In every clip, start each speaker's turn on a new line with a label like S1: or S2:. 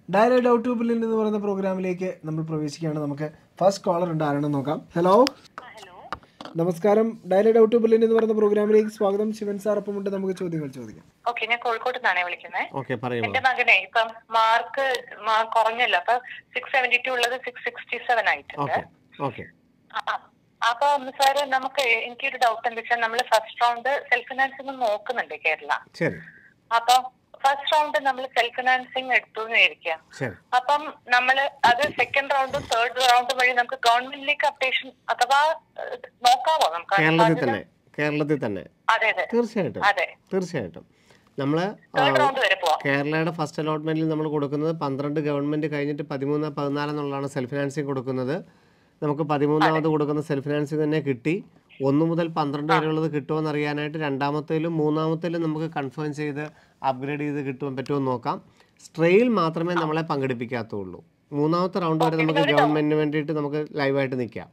S1: Diary doubt ട്യൂബിൽ എന്ന് പറയുന്ന പ്രോഗ്രാമിലേക്ക് നമ്മൾ പ്രവേശിക്കുകയാണ് നമുക്ക് ഫസ്റ്റ് കോളർ ഉണ്ട് ആരാണെന്ന് നോക്കാം ഹലോ
S2: ഹലോ
S1: നമസ്കാരം ഡയറി ഡൗട്ട് ട്യൂബിൽ എന്ന് പറയുന്ന പ്രോഗ്രാമിലേക്ക് സ്വാഗതം ശിവൻ സാർ ഒപ്പം ഉണ്ട് നമുക്ക് ചോദ്യങ്ങൾ ചോദിക്കാം
S2: ഓക്കെ ഞാൻ കോഴിക്കോട് നിന്നാണ് വിളിക്കുന്നത്
S3: ഓക്കെ പറയൂ
S2: എന്റെ മകനെ ഇപ്പം മാർക്ക് കുറഞ്ഞല്ലോ അപ്പൊ സിക്സ് സെവന്റി ടു ഉള്ളത് സിക്സ് സിക്സ്റ്റി സെവൻ ആയിട്ടുണ്ട്
S3: ഓക്കെ ഓക്കെ
S2: ആ, അപ്പൊ സാറ് നമുക്ക് എനിക്കൊരു ഡൗട്ട് എന്താ വെച്ചാൽ നമ്മൾ ഫസ്റ്റ് റൗണ്ട് സെൽഫ് ഫിനാൻസിങ് നോക്കുന്നുണ്ട് കേരള
S3: ശരി
S2: അപ്പൊ ഫസ്റ്റ് റൗണ്ട് നമ്മൾ സെൽഫ് ഫിനാൻസിങ് എടുത്തു എന്നിരിക്കാം
S3: ശരി
S2: അപ്പം നമ്മൾ അത് സെക്കൻഡ് റൗണ്ടും തേർഡ് റൗണ്ടും വഴി നമുക്ക് ഗവൺമെന്റിലേക്ക് അപ്ഡേഷൻ അഥവാ ഏഹ്, നോക്കാവോ നമുക്ക് അതിന്
S3: കേരളത്തിൽ
S2: സാധ്യത?
S3: തന്നെ കേരളത്തിൽ തന്നെ
S2: അതെ അതെ
S3: തീർച്ചയായിട്ടും
S2: അതെ
S3: തീർച്ചയായിട്ടും നമ്മൾ
S2: തേർഡ് റൗണ്ട് വരെ പോവാം
S3: കേരളയുടെ ഫസ്റ്റ് അലോട്ട്മെന്റിൽ നമ്മൾ കൊടുക്കുന്നത് പന്ത്രണ്ട് ഗവൺമെന്റ് കഴിഞ്ഞിട്ട് പതിമൂന്ന് പതിനാല് എന്നുള്ളതാണ് സെൽഫ് ഫിനാൻസിങ് കൊടുക്കുന്നത് നമുക്ക് പതിമൂന്നാമത് കൊടുക്കുന്ന സെൽഫ് ഫിനാൻസിങ് തന്നെ കിട്ടി ഒന്ന് മുതൽ പന്ത്രണ്ട് വരെയുള്ളത് കിട്ടുമെന്ന് അറിയാനായിട്ട് രണ്ടാമത്തേലും മൂന്നാമത്തേലും നമുക്ക് കൺഫേം ചെയ്ത് അപ്ഗ്രേഡ് ചെയ്ത് കിട്ടുവാൻ പറ്റുമെന്ന് നോക്കാം സ്ട്രെയിൽ മാത്രമേ നമ്മളെ പങ്കെടുപ്പിക്കാത്തുള്ളൂ മൂന്നാമത്തെ റൗണ്ട് വരെ നമുക്ക് ഗവൺമെന്റിന് വേണ്ടിയിട്ട് നമുക്ക് ലൈവായിട്ട് നിൽക്കാം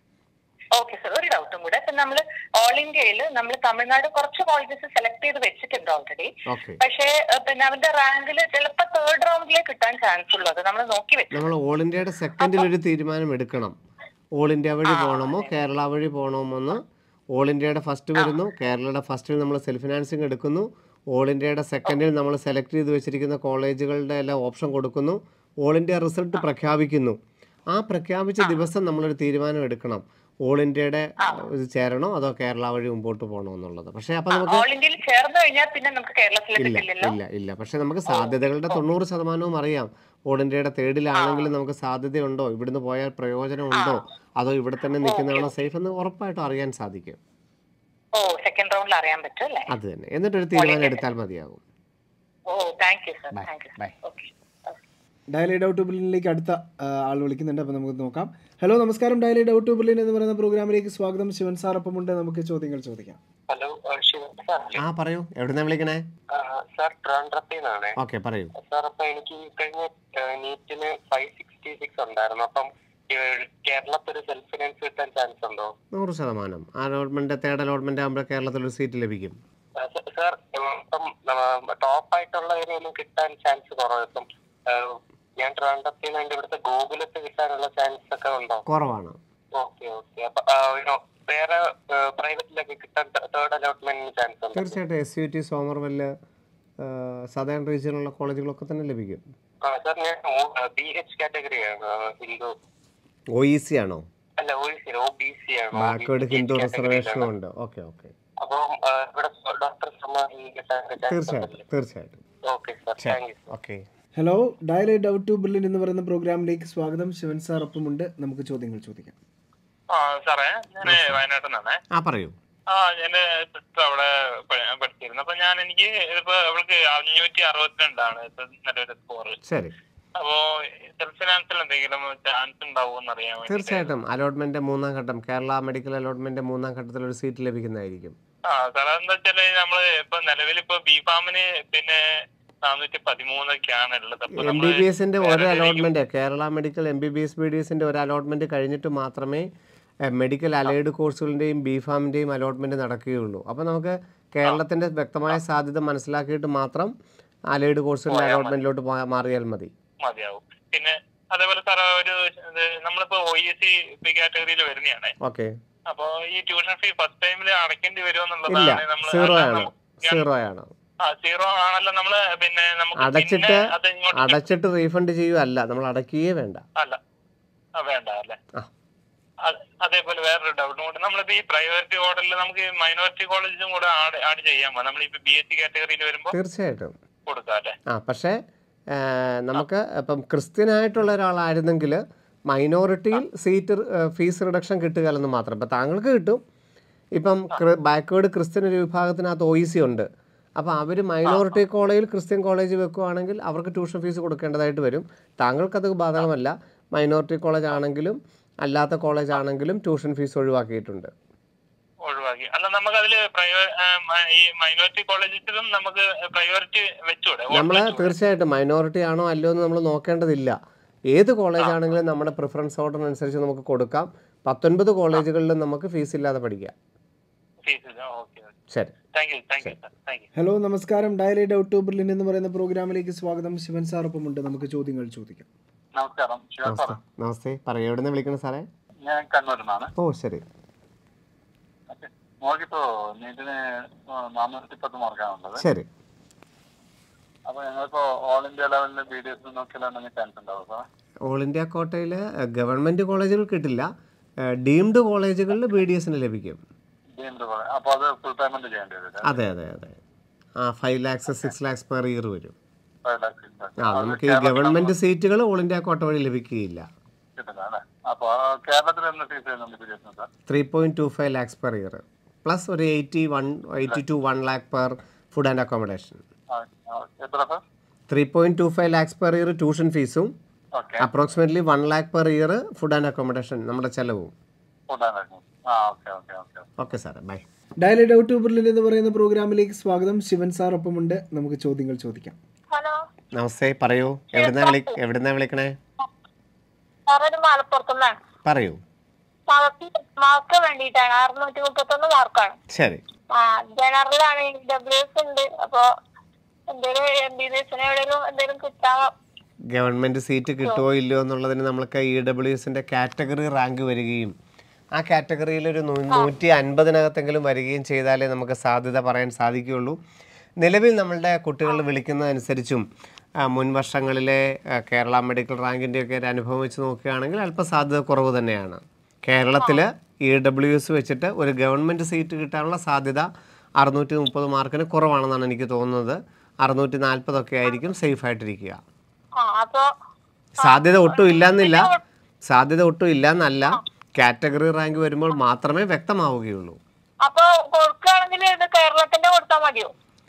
S2: ഓക്കെ സർ ഒരു ഡൗട്ടും കൂടെ ഇപ്പൊ നമ്മൾ ഓൾ ഇന്ത്യയിൽ നമ്മൾ തമിഴ്നാട് കുറച്ച് കോളേജസ് സെലക്ട് ചെയ്ത് വെച്ചിട്ടുണ്ട് ഓൾറെഡി
S3: ഓക്കെ
S2: പക്ഷേ ഏഹ്, പിന്നെ അവന്റെ റാങ്കിൽ ചിലപ്പോ തേർഡ് റൗണ്ടിലേക്ക് കിട്ടാൻ ചാൻസ് ഉള്ളൂ അത് നമ്മൾ നോക്കി വെച്ചു
S3: നമ്മൾ ഓൾ ഇന്ത്യയുടെ സെക്കൻഡിൽ ഒരു തീരുമാനം എടുക്കണം ഓൾ ഇന്ത്യ വഴി പോകണമോ കേരള വഴി പോകണമോ എന്ന് ഓൾ ഇന്ത്യയുടെ ഫസ്റ്റ് വരുന്നു കേരളയുടെ ഫസ്റ്റിൽ നമ്മൾ സെൽഫ് ഫിനാൻസിങ് എടുക്കുന്നു ഓൾ ഇന്ത്യയുടെ സെക്കൻഡിൽ നമ്മൾ സെലക്ട് ചെയ്ത് വെച്ചിരിക്കുന്ന കോളേജുകളുടെ എല്ലാം ഓപ്ഷൻ കൊടുക്കുന്നു ഓൾ ഇന്ത്യ റിസൾട്ട് പ്രഖ്യാപിക്കുന്നു ആ പ്രഖ്യാപിച്ച ദിവസം നമ്മളൊരു തീരുമാനം എടുക്കണം ഓൾ ഇന്ത്യയുടെ ഇത് ചേരണോ അതോ കേരള വഴി മുമ്പോട്ട് പോകണോ എന്നുള്ളത് പക്ഷേ അപ്പം നമുക്ക്
S2: ഓൾ ഇന്ത്യയിൽ ചേർന്ന് കഴിഞ്ഞാൽ പിന്നെ നമുക്ക് കേരളത്തിലേക്ക്
S3: ഇല്ല
S2: കിട്ടില്ലല്ലോ
S3: ഇല്ല ഇല്ല പക്ഷെ നമുക്ക് സാധ്യതകളുടെ തൊണ്ണൂറ് ശതമാനവും അറിയാം ഓൾ ഇന്ത്യയുടെ തേർഡിലാണെങ്കിലും നമുക്ക് സാധ്യതയുണ്ടോ ഇവിടുന്ന് പോയാൽ പ്രയോജനമുണ്ടോ അതോ ഇവിടെ തന്നെ നിൽക്കുന്നതാണോ സേഫ് എന്ന് ഉറപ്പായിട്ടും അറിയാൻ സാധിക്കും
S2: ഓ സെക്കൻഡ് റൗണ്ടിൽ അറിയാൻ പറ്റും അല്ലേ
S3: അത് തന്നെ എന്നിട്ടൊരു തീരുമാനം എടുത്താൽ മതിയാകും
S2: oh thank you sir
S3: Bye.
S2: Thank you
S3: Bye.
S2: Okay
S1: daily doubt ട്യൂബിലേക്ക് അടുത്ത ആ, ആൾ വിളിക്കുന്നുണ്ട് അപ്പോൾ നമുക്ക് നോക്കാം ഹലോ നമസ്കാരം ഡയലി ഡൗട്ട് ട്യൂബിലിൻ എന്ന് പറയുന്ന പ്രോഗ്രാമിലേക്ക് സ്വാഗതം ശിവൻ സാർ ഒപ്പം ഉണ്ട് നമുക്ക് ചോദ്യങ്ങൾ ചോദിക്കാം
S4: ഹലോ ശിവൻ സാർ
S3: ആ പറയൂ എവിടുന്നാ വിളിക്കണേ
S4: സാർ ട്രിവാൻഡ്രത്തിൽ നിന്നാണ്
S3: ഓക്കെ പറയൂ
S4: സാർ അപ്പൊ എനിക്ക് ഈ കഴിഞ്ഞ നീറ്റിന് ഫൈവ് സിക്സ്റ്റി സിക്സ് ഉണ്ടായിരുന്നു അപ്പം കേരളത്തിൽ ഒരു സെൽഫ് ഫിനാൻസ് കിട്ടാൻ ചാൻസ് ഉണ്ടോ
S3: നൂറ് ശതമാനം അലോട്ട്മെന്റ് തേർഡ് അലോട്ട്മെന്റ് ആകുമ്പോൾ കേരളത്തിൽ ഒരു സീറ്റ് ലഭിക്കും
S4: സാർ ഇപ്പം ടോപ്പ് ആയിട്ടുള്ളതിനൊന്നും കിട്ടാൻ ചാൻസ് കുറവ് ഇപ്പം ആ, ഞാൻ ട്രിവാൻഡ്രത്തിൽ നിന്ന് എൻ്റെ ഇവിടുത്തെ ഗൂഗിളത്ത് കിട്ടാനുള്ള ചാൻസ് ഒക്കെ ഉണ്ടോ
S3: കുറവാണ്
S4: ഓക്കെ ഓക്കെ അപ്പൊ ആ, you know, വേറെ പ്രൈവറ്റിലൊക്കെ കിട്ടാൻ തേർഡ് അലോട്ട്മെന്റിന് ചാൻസ് ഉണ്ടോ
S3: തീർച്ചയായിട്ടും S U T Somervell southern റീജിയനിലുള്ള കോളേജുകളൊക്കെ തന്നെ ലഭിക്കും
S4: ആ സാർ ഞാൻ ബി എച്ച് കാറ്റഗറിയാണ് ഹിന്ദു
S3: ഒ ഇ സി ആണോ
S4: അല്ല O C O B C ആണ്
S3: ബാക്ക്വേർഡ് ഹിന്ദു റിസർവേഷനും ഉണ്ട് ഓക്കെ ഓക്കെ
S4: അപ്പം ആ, ഇവിടെ ഡോക്ടർ സമ്മാനം കിട്ടാൻ ചാൻസ്
S3: തീർച്ചയായിട്ടും തീർച്ചയായിട്ടും
S4: okay sir thank you
S3: okay
S1: hello daily doubt ട്യൂബിലിൻ എന്ന് പറയുന്ന പ്രോഗ്രാമിലേക്ക് സ്വാഗതം ശിവൻ സാർ ഒപ്പം ഉണ്ട് നമുക്ക് ചോദ്യങ്ങൾ ചോദിക്കാം
S5: ആ സാറേ ഞാൻ വയനാട്ടിൽ നിന്നാണേ
S3: ആ പറയൂ
S5: ആ എന്റെ സിസ്റ്റർ അവിടെ പ- പഠിച്ചിരുന്നു അപ്പൊ ഞാൻ എനിക്ക് ഇപ്പൊ അവൾക്ക് അഞ്ഞൂറ്റി അറുപത്തിരണ്ടാണ് ഇപ്പൊ നിലവിലെ സ്കോർ
S3: ശരി
S5: അപ്പോ സെൽഫ് ഫിനാൻസിൽ എന്തെങ്കിലും ചാൻസ് ഉണ്ടാവുമെന്ന് അറിയാൻ വേണ്ടി
S3: തീർച്ചയായിട്ടും അലോട്ട്മെന്റ് മൂന്നാം ഘട്ടം കേരള മെഡിക്കൽ അലോട്ട്മെന്റ് മൂന്നാം ഘട്ടത്തിൽ ഒരു സീറ്റ് ലഭിക്കുന്നതായിരിക്കും
S5: ആ സാർ എന്താ വെച്ചാല് നമ്മള് ഇപ്പൊ നിലവിൽ ഇപ്പൊ ബി ഫാമിന് പിന്നെ നാനൂറ്റി പതിമൂന്നൊക്കെയാണ് ഉള്ളത് അപ്പൊ
S3: എം ബി
S5: നമ്മള്
S3: ബി എസിന്റെ ഒരു
S5: വേറെ
S3: allotment Kerala medical M B B S B D എസിന്റെ ഒരു അലോട്ട്മെന്റ് കഴിഞ്ഞിട്ട് മാത്രമേ മെഡിക്കൽ അലൈഡ് കോഴ്സുകളുടെയും ബി ഫാമിന്റെയും അലോട്ട്മെന്റ് നടക്കുകയുള്ളൂ അപ്പോൾ നമുക്ക് കേരളത്തിന്റെ വ്യക്തമായ സാധ്യത മനസ്സിലാക്കിയിട്ട് മാത്രം അലൈഡ് കോഴ്സുകളുടെ അലോട്ട്മെന്റിലോട്ട് മാറിയാൽ മതി
S5: മതിയാവും പിന്നെ അതേപോലെ സാർ ഒരു ഇത് നമ്മളിപ്പോ ഒ ഇ സി പി കാറ്റഗറിയിൽ വരുന്നതാണ്
S3: ഓക്കെ
S5: അപ്പൊ ഈ ട്യൂഷൻ ഫീ ഫസ്റ്റ് ടൈമിൽ അടയ്ക്കേണ്ടി
S3: ഇല്ല
S5: വരുമെന്നുള്ളതാണ് നമ്മൾ
S3: സീറോ ആണ് സീറോ ആണ്
S5: ആ സീറോ ആണല്ലോ നമ്മള് പിന്നെ നമുക്ക്
S3: അടച്ചിട്ട്
S5: പിന്നെ അത് ഇങ്ങോട്ട്
S3: അടച്ചിട്ട് റീഫണ്ട് ചെയ്യുകയല്ല നമ്മൾ അടയ്ക്കുകയേ വേണ്ട
S5: അല്ല ആ, വേണ്ട അല്ലേ
S3: ആ.
S5: അത് അതേപോലെ വേറൊരു ഡൗട്ടും കൂടെ നമ്മളിപ്പോ ഈ പ്രയോറിറ്റി ഓർഡറിൽ നമുക്ക് മൈനോറിറ്റി കോളേജും കൂടെ ആഡ് ആഡ് ചെയ്യാമോ നമ്മളിപ്പോ ബി എസ് സി കാറ്റഗറിയിൽ വരുമ്പോൾ
S3: തീർച്ചയായിട്ടും
S5: കൊടുക്കാം അല്ലേ
S3: ആ പക്ഷേ ആ, നമുക്ക് ഇപ്പം ക്രിസ്ത്യനായിട്ടുള്ള ഒരാളായിരുന്നെങ്കിൽ മൈനോറിറ്റിയിൽ സീറ്റ് ഫീസ് റിഡക്ഷൻ കിട്ടുകയല്ലെന്ന് മാത്രം ഇപ്പം താങ്കൾക്ക് കിട്ടും ഇപ്പം ബാക്ക്വേർഡ് ക്രിസ്ത്യൻ ഒരു വിഭാഗത്തിനകത്ത് ഒ ഇ സി ഉണ്ട് അപ്പോൾ അവർ മൈനോറിറ്റി കോളേജിൽ ക്രിസ്ത്യൻ കോളേജ് വെക്കുകയാണെങ്കിൽ അവർക്ക് ട്യൂഷൻ ഫീസ് കൊടുക്കേണ്ടതായിട്ട് വരും താങ്കൾക്കത് ബാധകമല്ല മൈനോറിറ്റി കോളേജ് ആണെങ്കിലും അല്ലാത്ത കോളേജ് ആണെങ്കിലും ട്യൂഷൻ ഫീസ് ഒഴിവാക്കിയിട്ടുണ്ട്
S5: ഒഴിവാക്കി അല്ല നമുക്ക് അതില് പ്രയോ ആ, മ- ഈ മൈനോറിറ്റി കോളേജിലും നമുക്ക് പ്രയോറിറ്റി വെച്ചൂടെ ഓർഡർ
S3: നമ്മൾ
S5: വെച്ചൂടെ?
S3: തീർച്ചയായിട്ടും മൈനോറിറ്റി ആണോ അല്ലയോ എന്ന് നമ്മൾ നോക്കേണ്ടതില്ല ഏത് കോളേജ് ആണെങ്കിലും നമ്മുടെ പ്രിഫറൻസ് ഓർഡർ അനുസരിച്ച് നമുക്ക് കൊടുക്കാം പത്തൊൻപത് കോളേജുകളിലും നമുക്ക് ഫീസ് ഇല്ലാതെ പഠിക്കാം
S5: ഫീസ് ഓക്കെ
S3: ശരി
S5: thank you thank you sir thank you
S1: hello നമസ്കാരം ഡയലി ഡൗട്ട് ടു ബെർലിൻ എന്ന് പറയുന്ന പ്രോഗ്രാമിലേക്ക് സ്വാഗതം ശിവൻ സാർ ഒപ്പമുണ്ട് നമുക്ക് ചോദ്യങ്ങൾ ചോദിക്കാം
S6: നമസ്കാരം ശിവ സാർ
S3: നമസ്തേ നമസ്തേ പറയൂ എവിടെ നിന്ന് വിളിക്കണം സാറേ
S6: ഞാൻ കണ്ണൂരിൽ നിന്നാണ്
S3: ഓ ശരി
S6: ഓക്കെ മോൾക്കിപ്പോ നീറ്റിന് നാനൂറ്റി പത്ത് മാർക്കാണുള്ളത്
S3: ശരി
S6: അപ്പൊ ഞങ്ങളിപ്പോ ഓൾ ഇന്ത്യ ലെവലിൽ ബി ഡി എസ് നോക്കിയാലും ചാൻസ് ഉണ്ടാവും സാർ
S3: ഓൾ ഇന്ത്യ കോട്ടയിൽ ഗവൺമെൻറ് കോളേജുകൾ കിട്ടില്ല ഡീംഡ് കോളേജുകളിൽ ബി ഡി എസിന് ലഭിക്കും
S6: ഡീംഡ് പോലെ അപ്പൊ അത് ഫുൾ പേയ്മെന്റ് ചെയ്യേണ്ടി വരും
S3: അതെ അതെ അതെ ആ five lakhs six lakhs per year വരും
S6: ഫൈവ് ലാക്സ് സിക്സ് ലാക്സ്
S3: ആ നമുക്ക് ഈ ഗവൺമെൻറ് സീറ്റുകൾ ഓൾ ഇന്ത്യ കോട്ട വഴി ലഭിക്കുകയില്ല
S6: കിട്ടില്ല അല്ലേ അപ്പൊ കേരളത്തിൽ എന്ന് ഫീസ് ചെയ്യുന്നുണ്ട് B D S sir
S3: three point two five lakhs per year plus ഒരു eighty one eighty two one lakh per food and accommodation
S6: ആ, ആ, എത്ര sir
S3: three point two five lakhs per year tuition ഫീസും
S6: okay
S3: approximately one lakh per year food and accommodation നമ്മുടെ ചെലവും
S6: food ആ okay okay okay
S3: okay സാറേ bye
S1: daily doubt ടു ബെർലിൻ എന്ന് പറയുന്ന പ്രോഗ്രാമിലേക്ക് സ്വാഗതം ശിവൻ സാർ ഒപ്പമുണ്ട് നമുക്ക് ചോദ്യങ്ങൾ ചോദിക്കാം
S2: ഹലോ
S3: നമസ്തേ പറയൂ എവിടുന്നാ വിളി എവിടുന്നാ വിളിക്കണേ
S2: സാറൊരു മലപ്പുറത്തുനിന്നാണ്
S3: പറയൂ
S2: മാർക്ക് മാർക്ക് വേണ്ടിയിട്ടാണ് അറുന്നൂറ്റി മുപ്പത്തൊന്ന് മാർക്കാണ്
S3: ശരി
S2: ആ ജനറലാണ് ഡബ്ല്യു എസ് ഉണ്ട് അപ്പൊ എന്തേലും എം ബി ബി എസിന് എവിടെയെങ്കിലും എന്തെങ്കിലും കിട്ടാൻ
S3: ഗവൺമെൻറ് സീറ്റ് കിട്ടുമോ ഇല്ലയോ എന്നുള്ളതിന് നമ്മൾക്ക് ഇ ഡബ്ല്യു എസിൻ്റെ കാറ്റഗറി റാങ്ക് വരികയും ആ കാറ്റഗറിയിൽ ഒരു നൂ- നൂറ്റി അൻപതിനകത്തെങ്കിലും വരികയും ചെയ്താലേ നമുക്ക് സാധ്യത പറയാൻ സാധിക്കുകയുള്ളൂ നിലവിൽ നമ്മളുടെ കുട്ടികൾ വിളിക്കുന്നതനുസരിച്ചും ആ, മുൻ വർഷങ്ങളിലെ ആ, കേരള മെഡിക്കൽ റാങ്കിൻ്റെയൊക്കെ ഒരു അനുഭവം വെച്ച് നോക്കുകയാണെങ്കിൽ അല്പം സാധ്യത കുറവ് തന്നെയാണ് കേരളത്തിൽ ഇ ഡബ്ല്യു എസ് വെച്ചിട്ട് ഒരു ഗവൺമെൻറ് സീറ്റ് കിട്ടാനുള്ള സാധ്യത അറുന്നൂറ്റി മുപ്പത് മാർക്കിന് കുറവാണെന്നാണ് എനിക്ക് തോന്നുന്നത് അറുന്നൂറ്റി നാൽപ്പതൊക്കെ ആയിരിക്കും സേഫ് ആയിട്ടിരിക്കുക
S2: ആ അപ്പൊ
S3: സാധ്യത ഒട്ടും ഇല്ലെന്നില്ല സാധ്യത ഒട്ടും ഇല്ലെന്നല്ല കാറ്റഗറി റാങ്ക് വരുമ്പോൾ മാത്രമേ വ്യക്തമാവുകയുള്ളൂ
S2: അപ്പൊ കൊടുക്കുകയാണെങ്കിൽ ഇത് കേരളത്തിന്റെ കൊടുത്താൽ മതിയോ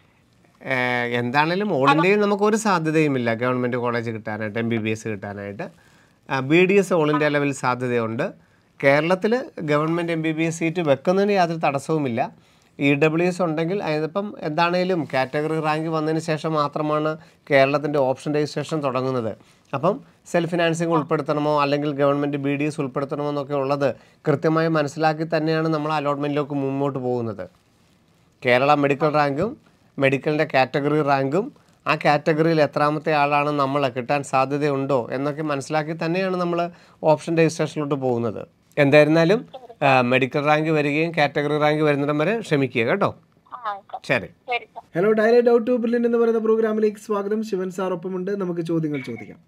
S3: ഏഹ് എന്താണേലും ഓൾ ഇന്ത്യയിൽ നമുക്ക് ഒരു സാധ്യതയുമില്ല ഗവൺമെൻറ് കോളേജ് കിട്ടാനായിട്ട് എം ബി ബി എസ് കിട്ടാനായിട്ട് B D S all India level സാധ്യതയുണ്ട് കേരളത്തിൽ government M B B S seat വെക്കുന്നതിന് യാതൊരു തടസ്സവുമില്ല ഇ ഡബ്ല്യു എസ് ഉണ്ടെങ്കിൽ അതിപ്പം എന്താണേലും കാറ്റഗറി റാങ്ക് വന്നതിന് ശേഷം മാത്രമാണ് കേരളത്തിൻ്റെ ഓപ്ഷൻ രജിസ്ട്രേഷൻ തുടങ്ങുന്നത് അപ്പം സെൽഫ് ഫിനാൻസിങ് ഉൾപ്പെടുത്തണമോ അല്ലെങ്കിൽ ഗവൺമെൻറ് ബി ഡി എസ് ഉൾപ്പെടുത്തണമോ എന്നൊക്കെ ഉള്ളത് കൃത്യമായി മനസ്സിലാക്കി തന്നെയാണ് നമ്മൾ അലോട്ട്മെൻറ്റിലേക്ക് മുമ്പോട്ട് പോകുന്നത് കേരള മെഡിക്കൽ റാങ്കും മെഡിക്കലിൻ്റെ കാറ്റഗറി റാങ്കും ആ കാറ്റഗറിയിൽ എത്രാമത്തെ ആളാണ് നമ്മൾ കിട്ടാൻ സാധ്യതയുണ്ടോ എന്നൊക്കെ മനസ്സിലാക്കി തന്നെയാണ് നമ്മൾ ഓപ്ഷൻ രജിസ്ട്രേഷനിലോട്ട് പോകുന്നത് എന്തായിരുന്നാലും ആ, മെഡിക്കൽ റാങ്ക് വരികയും കാറ്റഗറി റാങ്ക് വരുന്നിടം വരെ ക്ഷമിക്കുക കേട്ടോ
S2: ആ ആയിക്കോട്ടെ.
S3: ശരി
S2: ശരി സാർ
S1: ഹലോ ഡയലി ഡൗട്ട് ടു ബെർലിൻ എന്ന് പറയുന്ന പ്രോഗ്രാമിലേക്ക് സ്വാഗതം ശിവൻ സാർ ഒപ്പമുണ്ട് നമുക്ക് ചോദ്യങ്ങൾ ചോദിക്കാം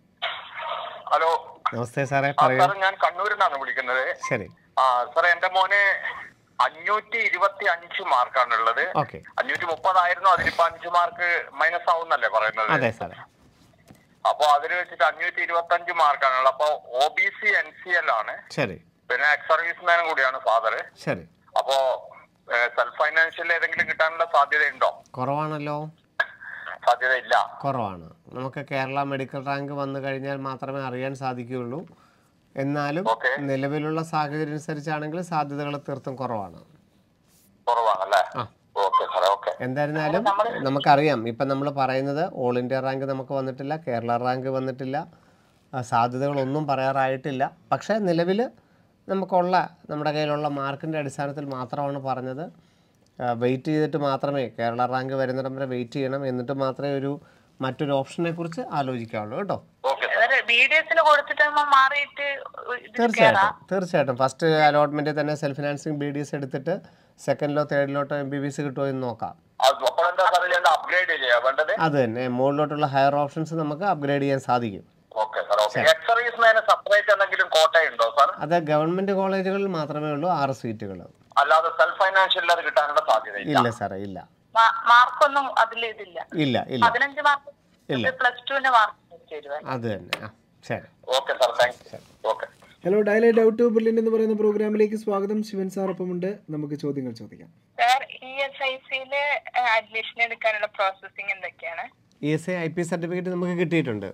S6: ഹലോ
S3: നമസ്തേ സാറേ
S6: ആ
S3: പറയൂ
S6: സാർ ഞാൻ കണ്ണൂരിൽ നിന്നാണ് വിളിക്കുന്നത്
S3: ശരി
S6: ആ സാറേ എന്റെ മോന് അഞ്ഞൂറ്റി ഇരുപത്തി അഞ്ച് മാർക്കാണുള്ളത്
S3: ഓക്കെ
S6: അഞ്ഞൂറ്റി മുപ്പതായിരുന്നു അതിലിപ്പോ അഞ്ച് മാർക്ക് മൈനസ് ആവുന്നല്ലേ പറയുന്നത്
S3: അതെ സാറേ
S6: അപ്പൊ അതിൽ വെച്ചിട്ട് അഞ്ഞൂറ്റി ഇരുപത്തി അഞ്ച് മാർക്കാണുള്ളത് അപ്പൊ O B C N C L ആണ്
S3: ശരി
S6: പിന്നെ എക്സ് സർവീസ് മാനും കൂടിയാണ് ഫാദർ
S3: ശരി
S6: അപ്പോ സെൽഫ് ഫൈനാൻഷ്യൽ ഏതെങ്കിലും കിട്ടാനുള്ള സാധ്യത ഉണ്ടോ
S3: കുറവാണല്ലോ
S6: സാധ്യത ഇല്ല
S3: കുറവാണ് നമുക്ക് കേരള മെഡിക്കൽ റാങ്ക് വന്നു കഴിഞ്ഞാൽ മാത്രമേ അറിയാൻ സാധിക്കുകയുള്ളൂ എന്നാലും
S6: ഓക്കെ.
S3: നിലവിലുള്ള സാഹചര്യം അനുസരിച്ചാണെങ്കിൽ സാധ്യതകൾ തീർത്തും കുറവാണ്
S6: കുറവാണല്ലേ
S3: ആ.
S6: ഓക്കെ സാറേ ഓക്കെ
S3: എന്തായിരുന്നാലും നമുക്കറിയാം ഇപ്പം നമ്മൾ പറയുന്നത് ഓൾ ഇന്ത്യ റാങ്ക് നമുക്ക് വന്നിട്ടില്ല കേരള റാങ്ക് വന്നിട്ടില്ല ആ, സാധ്യതകളൊന്നും പറയാറായിട്ടില്ല പക്ഷേ നിലവിൽ നമുക്കുള്ള നമ്മുടെ കയ്യിലുള്ള മാർക്കിൻ്റെ അടിസ്ഥാനത്തിൽ മാത്രമാണ് പറഞ്ഞത് വെയിറ്റ് ചെയ്തിട്ട് മാത്രമേ കേരള റാങ്ക് വരുന്നിടം വരെ വെയിറ്റ് ചെയ്യണം എന്നിട്ട് മാത്രമേ ഒരു മറ്റൊരു ഓപ്ഷനെ കുറിച്ച് ആലോചിക്കാവുള്ളൂ കേട്ടോ
S6: ഓക്കെ
S2: ബി ഡി എസിന് കൊടുത്തിട്ട് നമ്മ മാറിയിട്ട് ഇത്
S3: തീർച്ചയായിട്ടും തീർച്ചയായിട്ടും ഫസ്റ്റ് അലോട്ട്മെൻറ്റിൽ തന്നെ self financing B D S എടുത്തിട്ട് സെക്കൻഡിലോ തേർഡിലോട്ടോ എം ബി ബി എസ് കിട്ടുമോ എന്ന് നോക്കാം
S6: അപ്പോൾ എന്താ സാറേ ഞാൻ അപ്ഗ്രേഡ് ചെയ്യാ വേണ്ടത്
S3: അത് തന്നെ മുകളിലോട്ടുള്ള ഹയർ ഓപ്ഷൻസ് നമുക്ക് അപ്ഗ്രേഡ് ചെയ്യാൻ സാധിക്കും
S6: okay sir okay ex service മാന് സെപ്പറേറ്റ് എന്തെങ്കിലും കോട്ടയുണ്ടോ സാർ
S3: അത് ഗവൺമെൻറ് കോളേജുകളിൽ മാത്രമേ ഉള്ളൂ ആറ് സീറ്റുകൾ
S6: അല്ലാതെ സെൽഫ് ഫൈനാൻഷ്യൽ അത് കിട്ടാനുള്ള സാധ്യതയില്ല
S3: ഇല്ല സാറേ ഇല്ല
S2: മാർക്കൊന്നും അതിൽ ഇതില്ല
S3: ഇല്ല ഇല്ല
S2: പതിനഞ്ച് മാർക്ക്
S3: ഇല്ല.
S2: പ്ലസ് ടുവിന്റെ മാർക്ക് തരുവാൻ
S3: അത് തന്നെ ആ ശരി
S6: okay sir thank you okay
S1: hello daily doubt ടു ബെർലിൻ എന്ന് പറയുന്ന പ്രോഗ്രാമിലേക്ക് സ്വാഗതം ശിവൻ സാർ ഒപ്പമുണ്ട് നമുക്ക് ചോദ്യങ്ങൾ ചോദിക്കാം
S2: സാർ ഇ എസ് ഐ സിയില് അഡ്മിഷൻ എടുക്കാനുള്ള പ്രോസസ്സിംഗ് എന്തൊക്കെയാണ്
S3: E S I I P certificate നമുക്ക് കിട്ടിയിട്ടുണ്ട്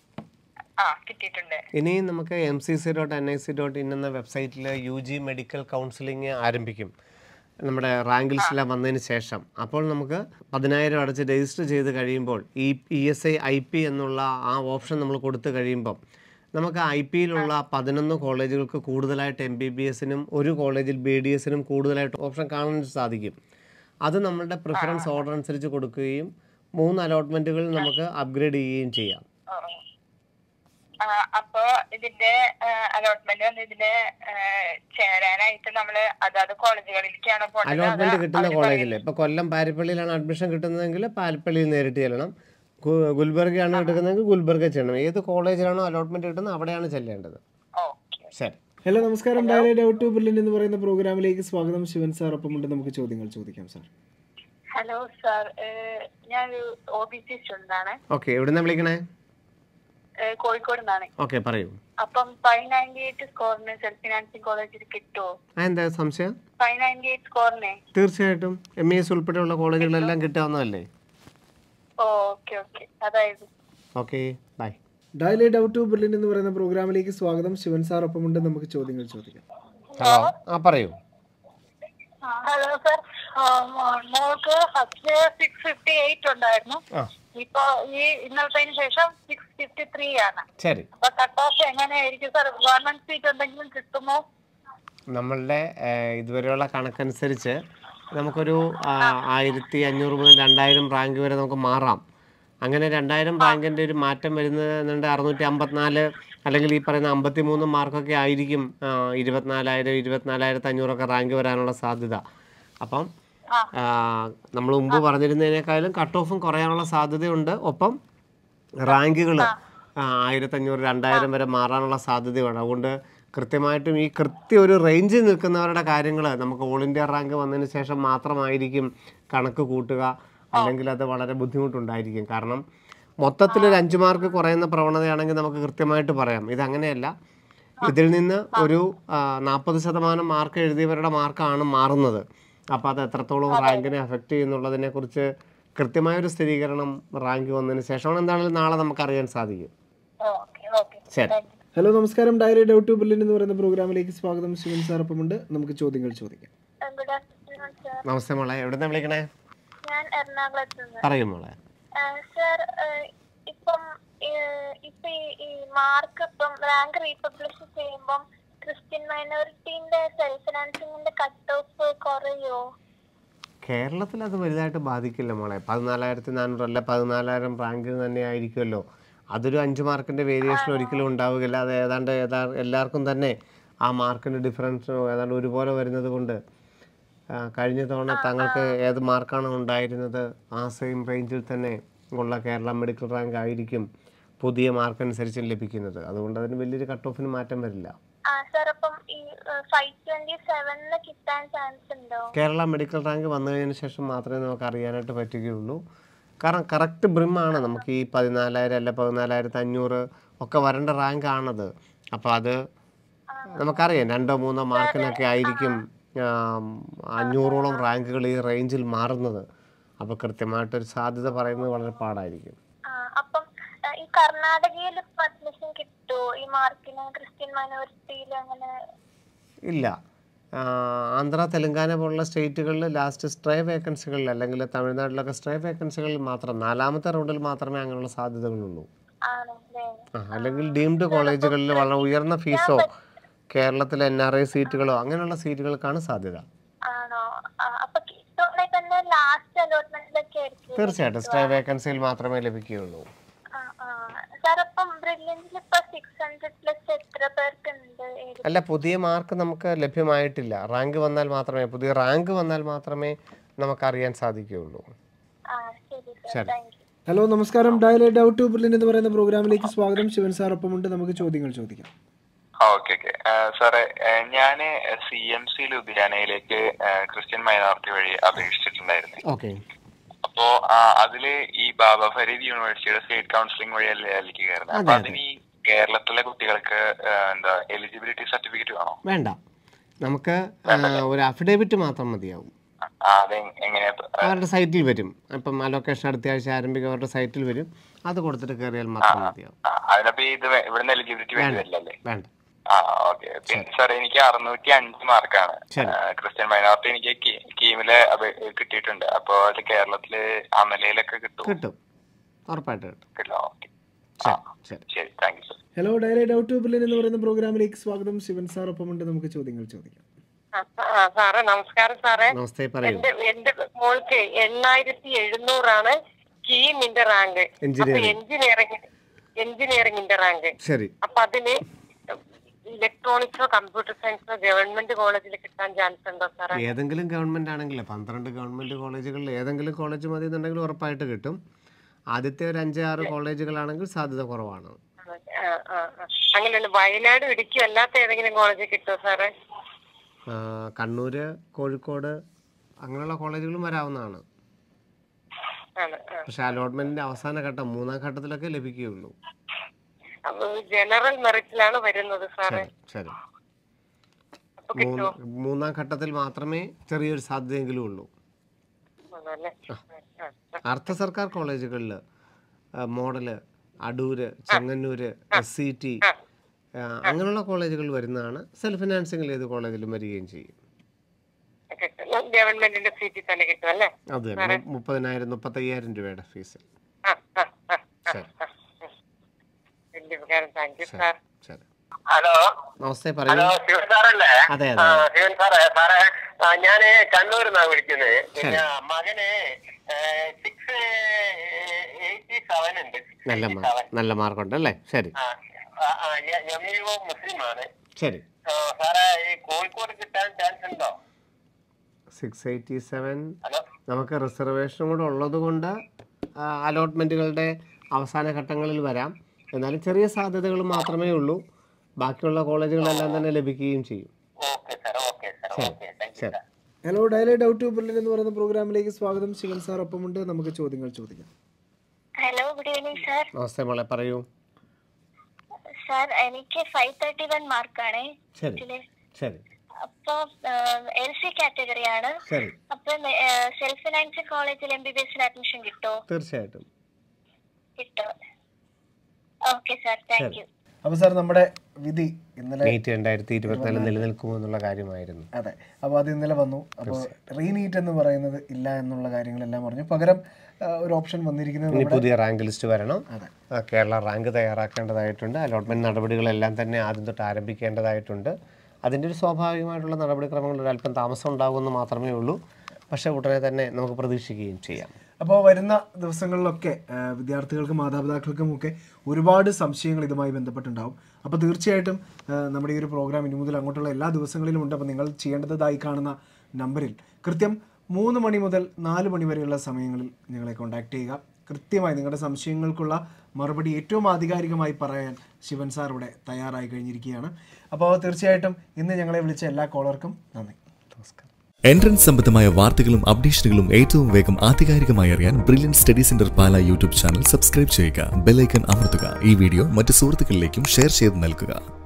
S2: ആ കിട്ടിയിട്ടുണ്ട്
S3: ഇനിയും നമുക്ക് M C C dot N I C dot in എന്ന വെബ്സൈറ്റിൽ യു ജി മെഡിക്കൽ കൗൺസിലിംഗ് ആരംഭിക്കും നമ്മുടെ റാങ്ക് ലിസ്റ്റിലെല്ലാം വന്നതിന് ശേഷം അപ്പോൾ നമുക്ക് പതിനായിരം അടച്ച് രജിസ്റ്റർ ചെയ്ത് കഴിയുമ്പോൾ ഈ E S I I P എന്നുള്ള ആ ഓപ്ഷൻ നമ്മൾ കൊടുത്തു കഴിയുമ്പം നമുക്ക് ഐ പിയിലുള്ള പതിനൊന്ന് കോളേജുകൾക്ക് കൂടുതലായിട്ട് എം ബി ബി എസിനും ഒരു കോളേജിൽ ബി ഡി എസിനും കൂടുതലായിട്ട് ഓപ്ഷൻ കാണാൻ സാധിക്കും അത് നമ്മളുടെ പ്രിഫറൻസ് ഓർഡർ അനുസരിച്ച് കൊടുക്കുകയും മൂന്ന് അലോട്ട്മെൻറ്റുകൾ നമുക്ക് അപ്ഗ്രേഡ് ചെയ്യുകയും ചെയ്യാം
S2: ഓ. ആ, അപ്പൊ ഇതിന്റെ അലോട്ട്മെന്റ് വന്ന് ഇതിന്റെ ആ, ചേരാനായിട്ട് നമ്മള് അതാത് കോളേജുകളിലേക്കാണ് പോകേണ്ടത്
S3: അലോട്ട്മെന്റ്
S2: അതോ
S3: കിട്ടുന്ന
S2: അവര്
S3: കോളേജിൽ ഇപ്പോൾ കൊല്ലം പാരിപ്പള്ളിയിലാണ് അഡ്മിഷൻ കിട്ടുന്നതെങ്കിൽ പാരിപ്പള്ളിയിൽ നേരിട്ട് ചെല്ലണം ഗു- ഗുൽബർഗയാണ് എടുക്കുന്നതെങ്കിൽ ഗുൽബർഗ ചെയ്യണം ഏത് കോളേജിലാണോ അലോട്ട്മെന്റ് കിട്ടുന്നത് അവിടെയാണ് ചെല്ലേണ്ടത്
S2: ഓക്കെ
S3: ശരി
S1: ഹലോ നമസ്കാരം ഡയറി ഡൗട്ട് ടു ബില്ലിൻ എന്ന് പറയുന്ന പ്രോഗ്രാമിലേക്ക് സ്വാഗതം ശിവൻ സാർ ഒപ്പമുണ്ട് നമുക്ക് ചോദ്യങ്ങൾ ചോദിക്കാം സാർ
S2: ഹലോ സാർ ഞാനൊരു ഒ ബി സി സ്റ്റുഡന്റ് ആണ്
S3: ഓക്കെ എവിടുന്ന വിളിക്കണേ
S2: ഏഹ് കോഴിക്കോട് നിന്നാണ്
S3: ഓക്കെ പറയൂ
S2: അപ്പം ഫൈവ് നയൻറ്റി എയ്റ്റ് സ്കോറിന് സെൽഫ് ഫിനാൻസിങ് കോളേജിൽ കിട്ടുമോ
S3: ആ എന്താ സംശയം
S2: ഫൈവ് നയൻറ്റി എയ്റ്റ് സ്കോറിനെ
S3: തീർച്ചയായിട്ടും എം ഇ എസ് ഉൾപ്പെടെയുള്ള കോളേജുകളെല്ലാം കിട്ടാവുന്നതല്ലേ
S2: ഓക്കെ ഓക്കെ അതായത്
S3: ഓക്കെ ബൈ
S1: ഡയലി ഡൗട്ട് ടു ബില്ലിൻ എന്ന് പറയുന്ന പ്രോഗ്രാമിലേക്ക് സ്വാഗതം ശിവൻ സാർ ഒപ്പമുണ്ട് നമുക്ക് ചോദ്യങ്ങൾ ചോദിക്കാം
S3: ഹലോ ആ പറയൂ
S2: ഹലോ സർ മോൾക്ക് ഫസ്റ്റ് സിക്സ് ഫിഫ്റ്റി എയ്റ്റ് ഉണ്ടായിരുന്നു
S3: ആ
S2: ഇപ്പൊ ഈ ഇന്നലത്തതിന് ശേഷം സിക്സ് ഫിഫ്റ്റി ത്രീ ആണ്
S3: ശരി
S2: അപ്പൊ കട്ട് ഓഫ് എങ്ങനെയായിരിക്കും സാർ ഗവൺമെന്റ് സീറ്റ് എന്തെങ്കിലും കിട്ടുമോ
S3: നമ്മളുടെ ഏഹ്, ഇതുവരെയുള്ള കണക്കനുസരിച്ച് നമുക്കൊരു ആ, ആയിരത്തി അഞ്ഞൂറ് മുതൽ രണ്ടായിരം റാങ്ക് വരെ നമുക്ക് മാറാം അങ്ങനെ രണ്ടായിരം റാങ്കിൻ്റെ ഒരു മാറ്റം വരുന്നുണ്ട് അറുന്നൂറ്റി അമ്പത്തിനാല് അല്ലെങ്കിൽ ഈ പറയുന്ന അമ്പത്തി മൂന്ന് മാർക്കൊക്കെ ആയിരിക്കും ആ, ഇരുപത്തിനാലായിരം ഇരുപത്തിനാലായിരത്തി അഞ്ഞൂറൊക്കെ റാങ്ക് വരാനുള്ള സാധ്യത അപ്പം നമ്മൾ മുമ്പ് പറഞ്ഞിരുന്നതിനേക്കാളും കട്ട് ഓഫും കുറയാനുള്ള സാധ്യതയുണ്ട് ഒപ്പം റാങ്കുകൾ ആയിരത്തഞ്ഞൂറ് രണ്ടായിരം വരെ മാറാനുള്ള സാധ്യതയുണ്ട് അതുകൊണ്ട് കൃത്യമായിട്ടും ഈ കൃത്യ ഒരു റേഞ്ചിൽ നിൽക്കുന്നവരുടെ കാര്യങ്ങൾ നമുക്ക് ഓൾ ഇന്ത്യ റാങ്ക് വന്നതിന് ശേഷം മാത്രമായിരിക്കും കണക്ക് കൂട്ടുക അല്ലെങ്കിൽ അത് വളരെ ബുദ്ധിമുട്ടുണ്ടായിരിക്കും കാരണം മൊത്തത്തിൽ ഒരു അഞ്ച് മാർക്ക് കുറയുന്ന പ്രവണതയാണെങ്കിൽ നമുക്ക് കൃത്യമായിട്ട് പറയാം ഇതങ്ങനെയല്ല ഇതിൽ നിന്ന് ഒരു നാൽപ്പത് ശതമാനം മാർക്ക് എഴുതിയവരുടെ മാർക്കാണ് മാറുന്നത് അപ്പോൾ അത് എത്രത്തോളം റാങ്കിനെ അഫക്റ്റ് ചെയ്യുന്നുള്ളതിനെ കുറിച്ച് കൃത്യമായൊരു സ്ഥിരീകരണം റാങ്ക് വന്നതിന് ശേഷമാണ് എന്താണെങ്കിലും നാളെ നമുക്ക് അറിയാൻ സാധിക്കും
S2: ഓക്കെ ഓക്കെ
S3: ശരി
S1: ഹലോ നമസ്കാരം ഡയറി ഡൗട്ട് ടു ബില്ലിൻ എന്ന് പറയുന്ന പ്രോഗ്രാമിലേക്ക് സ്വാഗതം ശിവൻ സാർ ഒപ്പമുണ്ട് നമുക്ക് ചോദ്യങ്ങൾ ചോദിക്കാം
S2: ഗുഡ് ആഫ്റ്റർനൂൺ സർ
S3: നമസ്തേ മോളെ എവിടുന്ന വിളിക്കണേ
S2: ഞാൻ എറണാകുളത്ത് നിന്ന്
S3: പറയും മോളെ
S2: സർ ഇപ്പം ഏഹ്, ഇപ്പൊ ഈ- ഈ മാർക്ക് ഇപ്പം റാങ്ക് റീപബ്ലിഷ് ചെയ്യുമ്പം ക്രിസ്ത്യൻ മൈനോറിറ്റീന്റെ സെൽഫ് ഫിനാൻസിങ്ങിന്റെ കട്ട് ഓഫ് കുറയോ
S3: കേരളത്തിൽ അത് വലുതായിട്ട് ബാധിക്കില്ല മോളെ പതിനാലായിരത്തി നാനൂറ് അല്ല പതിനാലായിരം റാങ്ക് തന്നെ ആയിരിക്കുമല്ലോ അതൊരു അഞ്ച് മാർക്കിൻ്റെ വേരിയേഷൻ ഒരിക്കലും ഉണ്ടാവുകയില്ല അത് ഏതാണ്ട് ഏതാ എല്ലാവർക്കും തന്നെ ആ മാർക്കിൻ്റെ ഡിഫറൻസ് ഏതാണ്ട് ഒരുപോലെ വരുന്നത് കൊണ്ട് ആ, കഴിഞ്ഞ തവണ താങ്കൾക്ക് ഏത് മാർക്കാണ് ഉണ്ടായിരുന്നത് ആ സെയിം റേഞ്ചിൽ തന്നെ ഉള്ള കേരള മെഡിക്കൽ റാങ്ക് ആയിരിക്കും പുതിയ മാർക്ക് അനുസരിച്ച് ലഭിക്കുന്നത് അതുകൊണ്ട് അതിന് വലിയൊരു കട്ട് ഓഫിന് മാറ്റം വരില്ല
S2: ആ സർ അപ്പം ഈ ഫൈവ് ട്വന്റി സെവനില് കിട്ടാൻ ചാൻസ് ഉണ്ടോ
S3: കേരള മെഡിക്കൽ റാങ്ക് വന്നു കഴിഞ്ഞതിന് ശേഷം മാത്രമേ നമുക്ക് അറിയാനായിട്ട് പറ്റുകയുള്ളൂ കാരണം കറക്റ്റ് ബ്രിമാണ് നമുക്ക് ഈ പതിനാലായിരം അല്ല പതിനാലായിരത്തി അഞ്ഞൂറ് ഒക്കെ വരേണ്ട റാങ്ക് ആണത് അപ്പോൾ അത് നമുക്കറിയാം രണ്ടോ മൂന്നോ മാർക്കിനൊക്കെ ആയിരിക്കും ആം, അഞ്ഞൂറോളം റാങ്കുകൾ ഈ റേഞ്ചിൽ മാറുന്നത് അപ്പോൾ കൃത്യമായിട്ടൊരു സാധ്യത പറയുന്നത് വളരെ പാടായിരിക്കും
S2: ആ, അപ്പം ആ, ഈ കർണാടകയിൽ അഡ്മിഷൻ കിട്ടുമോ ഈ മാർക്കിന് ക്രിസ്ത്യൻ മൈനോറിറ്റിയിൽ അങ്ങനെ
S3: ഇല്ല ആ, ആന്ധ്ര തെലങ്കാന പോലുള്ള സ്റ്റേറ്റുകളിൽ ലാസ്റ്റ് സ്ട്രേ വേക്കൻസികളിൽ അല്ലെങ്കിൽ തമിഴ്നാട്ടിലൊക്കെ സ്ട്രേ വേക്കൻസികളിൽ മാത്രം നാലാമത്തെ റൗണ്ടിൽ മാത്രമേ അങ്ങനെയുള്ള സാധ്യതകളുള്ളൂ
S2: ആണല്ലേ
S3: ആ, അല്ലെങ്കിൽ ഡീംഡ് കോളേജുകളിൽ വളരെ ഉയർന്ന ഫീസോ കേരളത്തിലെ എൻ ആർ ഐ സീറ്റുകളോ അങ്ങനെയുള്ള സീറ്റുകൾക്കാണ് സാധ്യത
S2: ആണോ ആ, അപ്പൊ കിട്ടുവാണെങ്കിൽ തന്നെ ലാസ്റ്റ് അലോട്ട്മെന്റിലൊക്കെ ആയിരിക്കും
S3: തീർച്ചയായിട്ടും സ്ട്രേ വേക്കൻസിയിൽ മാത്രമേ ലഭിക്കുകയുള്ളൂ
S2: സാർ അപ്പം ബ്രില്യൻസിൽ ഇപ്പൊ സിക്സ് ഹൺഡ്രഡ് പ്ലസ് എത്ര പേർക്ക് ഉണ്ട് ഏത്
S3: അല്ല പുതിയ മാർക്ക് നമുക്ക് ലഭ്യമായിട്ടില്ല റാങ്ക് വന്നാൽ മാത്രമേ പുതിയ റാങ്ക് വന്നാൽ മാത്രമേ നമുക്കറിയാൻ സാധിക്കുകയുള്ളൂ
S2: ആ ശരി സാർ
S3: ശരി.
S2: താങ്ക് യു
S1: ഹലോ നമസ്കാരം ഡയലി ഡൗട്ട് ടു ബില്ലിൻ എന്ന് പറയുന്ന പ്രോഗ്രാമിലേക്ക് സ്വാഗതം ശിവൻ സാർ ഒപ്പമുണ്ട് നമുക്ക് ചോദ്യങ്ങൾ ചോദിക്കാം
S6: ഓക്കെ ഓക്കെ സാറേ ഞാൻ സി എം സി ലുധിയാനയിലേക്ക് ക്രിസ്ത്യൻ മൈനോറിറ്റി വഴി അപേക്ഷിച്ചിട്ടുണ്ടായിരുന്നു
S3: ഓക്കെ
S6: അപ്പോ ആ, അതില് ഈ ബാബ ഫരീദ് യൂണിവേഴ്സിറ്റിയുടെ സ്റ്റേറ്റ് കൗൺസിലിംഗ് വഴിയല്ലേ അതിലേക്ക് കയറുന്നത് അപ്പൊ
S3: അതെ,
S6: അതിന് ഈ കേരളത്തിലെ കുട്ടികൾക്ക് ആ, എന്താ എലിജിബിലിറ്റി സർട്ടിഫിക്കറ്റ് വേണോ
S3: വേണ്ട നമുക്ക് ആ, ഒരു അഫിഡേവിറ്റ് മാത്രം മതിയാവും
S6: ആ, അത് എങ്ങനെയാ
S3: അവരുടെ സൈറ്റിൽ വരും ഇപ്പം അലോക്കേഷൻ അടുത്ത ആഴ്ച ആരംഭിക്കും അവരുടെ സൈറ്റിൽ വരും അത് കൊടുത്തിട്ട് കയറിയാൽ മാത്രം മതിയാവും
S6: ആ, അതിനപ്പോ ഇത് വേ- ഇവിടുന്ന് എലിജിബിലിറ്റി വേണ്ടി വരില്ലല്ലേ
S3: വേണ്ട
S6: ആ ഓക്കെ പിന്നെ സാർ എനിക്ക് അറുന്നൂറ്റി അഞ്ച് മാർക്കാണ്
S3: ശരി.
S6: ക്രിസ്ത്യൻ മൈനോറിറ്റി എനിക്ക് കീ- കീമില് അപേ- കിട്ടിയിട്ടുണ്ട് അപ്പൊ അത് കേരളത്തില് അമലയിലൊക്കെ കിട്ടും
S3: കിട്ടും ഉറപ്പായിട്ട് കിട്ടും
S6: കിട്ടില്ല ഓക്കെ
S3: ശരി ശരി
S6: ശരി thank you sir
S1: hello daily doubt ടു ബില്ലിൻ എന്ന് പറയുന്ന പ്രോഗ്രാമിലേക്ക് സ്വാഗതം ശിവൻ സാർ ഒപ്പമുണ്ട് നമുക്ക് ചോദ്യങ്ങൾ ചോദിക്കാം
S7: ആ, ആ, സാറേ നമസ്കാരം സാറേ
S3: നമസ്തേ പറയൂ
S7: എന്റെ എന്റെ മോൾക്ക് എണ്ണായിരത്തി എഴുന്നൂറാണ് കീമിന്റെ റാങ്ക് അപ്പൊ
S3: Engineering.
S7: എഞ്ചിനീയറിംഗ് എഞ്ചിനീയറിംഗിന്റെ റാങ്ക്
S3: ശരി
S7: അപ്പൊ അതിന് ഇലക്ട്രോണിക്സോ കമ്പ്യൂട്ടർ സയൻസോ ഗവൺമെന്റ് കോളേജിൽ കിട്ടാൻ ചാൻസ് ഉണ്ടോ സാറേ
S3: ഏതെങ്കിലും ഗവൺമെൻറ് ആണെങ്കിൽ പന്ത്രണ്ട് ഗവൺമെൻറ് കോളേജുകളിൽ ഏതെങ്കിലും കോളേജ് മതി എന്നുണ്ടെങ്കിൽ ഉറപ്പായിട്ട് കിട്ടും ആദ്യത്തെ ഒരു അഞ്ച് ആറ് കോളേജുകളാണെങ്കിൽ സാധ്യത കുറവാണ്
S7: ആ, ആ, ആ. അങ്ങനെയാണ് വയനാട് ഇടുക്കി അല്ലാത്ത ഏതെങ്കിലും കോളേജിൽ കിട്ടുമോ സാറേ
S3: ആ, കണ്ണൂർ കോഴിക്കോട് അങ്ങനെയുള്ള കോളേജുകളും വരാവുന്നതാണ്
S7: ആണ് ആ.
S3: പക്ഷെ അലോട്ട്മെൻറ്റിൻ്റെ അവസാന ഘട്ടം മൂന്നാം ഘട്ടത്തിലൊക്കെ ലഭിക്കുകയുള്ളൂ
S7: അപ്പൊ ജനറൽ മെറിറ്റിലാണ് വരുന്നത് സാറേ
S3: ശരി ശരി
S7: അപ്പൊ കിട്ടുമോ
S3: മൂന്ന് മൂന്നാം ഘട്ടത്തിൽ മാത്രമേ ചെറിയൊരു സാധ്യതയെങ്കിലും ഉള്ളൂ
S7: ആണല്ലേ ആ, ആ.
S3: അർദ്ധ സർക്കാർ കോളേജുകളിൽ model Adoor Chengannur S C T അങ്ങനെയുള്ള കോളേജുകൾ വരുന്നതാണ് സെൽഫ് ഫിനാൻസിങ്ങിൽ ഏത് കോളേജിലും വരികയും ചെയ്യും
S7: കിട്ടും ഗവൺമെന്റിന്റെ സീറ്റിൽ തന്നെ കിട്ടും അല്ലേ
S3: അത് തന്നെ മു- മുപ്പതിനായിരം മുപ്പത്തയ്യായിരം രൂപയുടെ ഫീസ്
S7: ആ ആ ആ ആ,
S3: ശരി
S7: ആ. വലിയ ഉപകാരം താങ്ക് യു സാർ
S3: ശരി
S4: ഹലോ
S3: നമസ്തേ
S4: ഹലോ
S3: പറയൂ
S4: ശിവൻ സാറല്ലേ
S3: അതെ
S4: ആ,
S3: അതെ
S4: ശിവൻ സാറേ സാറേ ആ, ഞാന് കണ്ണൂരിൽ നിന്നാണ് വിളിക്കുന്നത് പിന്നെ മകന് സിക്സ് എയ്റ്റി സെവൻ ഉണ്ട്
S3: നല്ല മാർക്ക് നല്ല മാർക്കുണ്ട് അല്ലേ ശരി
S4: എം യു മുസ്ലിമാണ്
S3: ശരി
S4: ആ, സാറേ ഈ കോഴിക്കോട് കിട്ടാൻ ചാൻസ് ഉണ്ടോ
S3: സിക്സ് എയ്റ്റി സെവൻ
S4: ഹലോ
S3: നമുക്ക് റിസർവേഷനും കൂടെ ഉള്ളത് കൊണ്ട് അലോട്ട്മെൻറ്റുകളുടെ അവസാന ഘട്ടങ്ങളിൽ വരാം എന്നാലും ചെറിയ സാധ്യതകൾ മാത്രമേ ഉള്ളൂ ബാക്കിയുള്ള കോളേജുകളെല്ലാം തന്നെ ലഭിക്കുകയും ചെയ്യും
S4: okay sir okay sir okay thank you
S3: ശരി
S1: ഹലോ ഡയലി ഡൗട്ട് ബുള്ളൻ എന്ന് പറയുന്ന പ്രോഗ്രാമിലേക്ക് സ്വാഗതം ശിവൻ സാർ ഒപ്പമുണ്ട് നമുക്ക് ചോദ്യങ്ങൾ ചോദിക്കാം
S2: ഹലോ ഗുഡ് ഈവനിങ് സാർ
S3: നമസ്തേ മോളെ പറയൂ
S2: സാർ എനിക്ക് ഫൈവ് തേർട്ടി വൺ മാർക്കാണ്
S3: ശരി ശരി
S2: അപ്പോ എൽ സി കാറ്റഗറിയാണ്
S3: ശരി
S2: അപ്പൊ സെൽഫ് ഫിനാൻസ് കോളേജിൽ എം ബി ബി എസിന് അഡ്മിഷൻ കിട്ടോ
S3: തീർച്ചയായിട്ടും
S2: കിട്ടോ ഓക്കെ സാർ താങ്ക് യു
S1: അപ്പോൾ സാർ നമ്മുടെ വിധി ഇന്നലെ
S3: നീറ്റ് രണ്ടായിരത്തി ഇരുപത്തിനാല് നിലനിൽക്കുമോ എന്നുള്ള കാര്യമായിരുന്നു
S1: അതെ അപ്പോൾ അത് ഇന്നലെ വന്നു അപ്പോൾ റീനീറ്റ് എന്ന് പറയുന്നത് ഇല്ല എന്നുള്ള കാര്യങ്ങളെല്ലാം പറഞ്ഞു പകരം ആ, ഒരു ഓപ്ഷൻ വന്നിരിക്കുന്നത്
S3: ഇനി
S1: നമ്മുടെ
S3: പുതിയ റാങ്ക് ലിസ്റ്റ് വരണം
S1: അതെ.
S3: ആ, കേരള റാങ്ക് തയ്യാറാക്കേണ്ടതായിട്ടുണ്ട് അലോട്ട്മെന്റ് നടപടികളെല്ലാം തന്നെ ആദ്യം തൊട്ട് ആരംഭിക്കേണ്ടതായിട്ടുണ്ട് അതിൻ്റെ ഒരു സ്വാഭാവികമായിട്ടുള്ള നടപടിക്രമങ്ങൾ ഒരു അല്പം താമസം ഉണ്ടാകുമെന്ന് മാത്രമേ ഉള്ളൂ പക്ഷേ ഉടനെ തന്നെ നമുക്ക് പ്രതീക്ഷിക്കുകയും ചെയ്യാം
S1: അപ്പോൾ വരുന്ന ദിവസങ്ങളിലൊക്കെ ആ, വിദ്യാർത്ഥികൾക്കും മാതാപിതാക്കൾക്കും ഒക്കെ ഒരുപാട് സംശയങ്ങൾ ഇതുമായി ബന്ധപ്പെട്ടുണ്ടാവും അപ്പോൾ തീർച്ചയായിട്ടും ആ, നമ്മുടെ ഈ ഒരു പ്രോഗ്രാം ഇനി മുതൽ അങ്ങോട്ടുള്ള എല്ലാ ദിവസങ്ങളിലും ഉണ്ട് അപ്പോൾ നിങ്ങൾ ചെയ്യേണ്ടതായി കാണുന്ന നമ്പറിൽ കൃത്യം മൂന്ന് മണി മുതൽ നാല് മണി വരെയുള്ള സമയങ്ങളിൽ ഞങ്ങളെ കോൺടാക്ട് ചെയ്യുക കൃത്യമായി നിങ്ങളുടെ സംശയങ്ങൾക്കുള്ള മറുപടി ഏറ്റവും ആധികാരികമായി പറയാൻ ശിവൻ സാർ ഇവിടെ തയ്യാറായി കഴിഞ്ഞിരിക്കുകയാണ് അപ്പോൾ തീർച്ചയായിട്ടും ഇന്ന് ഞങ്ങളെ വിളിച്ച എല്ലാ കോളർക്കും നന്ദി നമസ്കാരം
S8: എൻട്രൻസ് സംബന്ധമായ വാർത്തകളും അപ്ഡേഷനുകളും ഏറ്റവും വേഗം ആധികാരികമായി അറിയാൻ brilliant study centre Pala YouTube channel subscribe ചെയ്യുക ബെല്ലൈക്കൺ അമർത്തുക ഈ വീഡിയോ മറ്റ് സുഹൃത്തുക്കളിലേക്കും ഷെയർ ചെയ്ത് നൽകുക